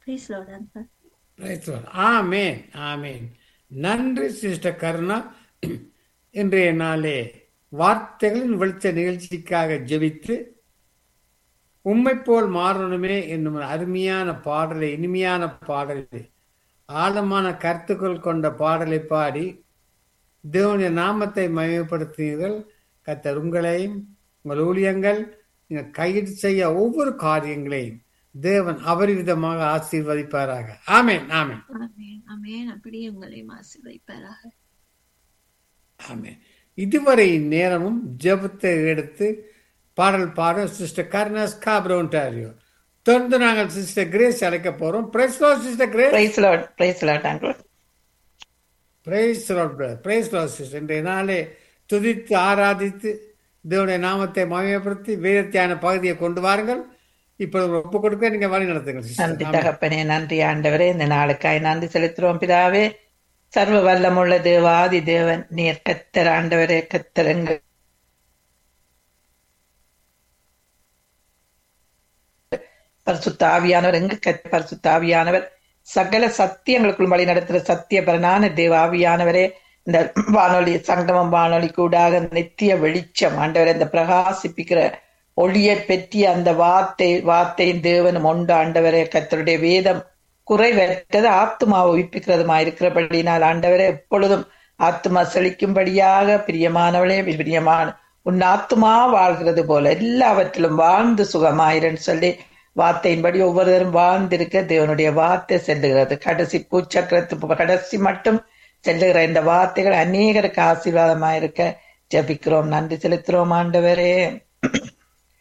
Praise Lord, Uncle. Praise the Lord. ஆமேன் ஆமேன் நன்றி sister Karuna இன்றைய நாளே வார்த்தைகளின் வெளிச்ச நிகழ்ச்சிக்காக ஜெபித்து உம்மை போல் மாறணுமே என்னும் ஒரு அருமையான பாடலை இனிமையான பாடலை ஆழமான கருத்துக்கள் கொண்ட பாடலை பாடி தேவனுடைய நாமத்தை மயப்படுத்தினீர்கள் கத்தர் உங்களையும் உங்கள் ஊழியங்கள் நீங்கள் கையிட்டு செய்ய ஒவ்வொரு காரியங்களையும் தேவன் அபரிவிதமாக ஆசீர்வதிப்பாராக ஆமேன் ஆமேன் ஆமென் ஆமென் அப்படியே உங்களையும் ஆசீர்வதிப்பாராக ஆமென் இதுவரை நேரமும் ஜெபத்தை எடுத்து பாடல் பாட சிஸ்டர் கர்னாஸ் காப்ரோன்டாரியோ தொடர்ந்து நாங்கள் சிஸ்டர் கிரேஸ் அழைக்க போறோம் பிரைஸ்லோ sister Grace praise lord praise lord uncle praise praise sister இன்றைய நாளே துதித்து ஆராதித்து தேவனுடைய நாமத்தை மகிமைப்படுத்தி வேதத்தியான பகுதியை கொண்டு வாருங்கள் இப்பொழுது ஒப்பு கொடுக்க நீங்க வழி நடத்துங்கள் நன்றி சிஸ்டர் ஆமென். தகப்பனே நன்றி ஆண்டவரே இந்த நாளுக்காய் நன்றி செலுத்துறோம் பிதாவே சர்வ வல்லமுள்ள தேவாதி தேவன் நீர் கத்தர் ஆண்டவரே கத்தரங்க பரிசுத்தாவியானவர் எங்க கத்த பரிசுத்தாவியானவர் சகல சத்தியங்களுக்குள் வழி நடத்துகிற சத்திய பரனான தேவாவியானவரே இந்த வானொலி சங்கமம் வானொலி கூடாக நித்திய வெளிச்சம் ஆண்டவரே இந்த பிரகாசிப்பிக்கிற ஒளியை பெற்றி அந்த வார்த்தை வார்த்தையின் தேவனும் உண்டு ஆண்டவரே கத்தருடைய வேதம் குறைவற்றது ஆத்மாவை உயிர்ப்பிக்கிறதுமா இருக்கிறபடினால் ஆண்டவரே எப்பொழுதும் ஆத்மா செழிக்கும்படியாக பிரியமானவளே பிரியமான உன் ஆத்மா வாழ்கிறது போல எல்லாவற்றிலும் வாழ்ந்து சுகமாயிரன்னு சொல்லி வார்த்தையின்படி ஒவ்வொருவரும் வாழ்ந்திருக்க தேவனுடைய வார்த்தை செல்லுகிறது கடைசி பூச்சக்கரத்து கடைசி மட்டும் செல்லுகிற இந்த வார்த்தைகள் அநேகருக்கு ஆசீர்வாதமாயிருக்க ஜெபிக்கிறோம் நன்றி செலுத்துறோம் ஆண்டவரே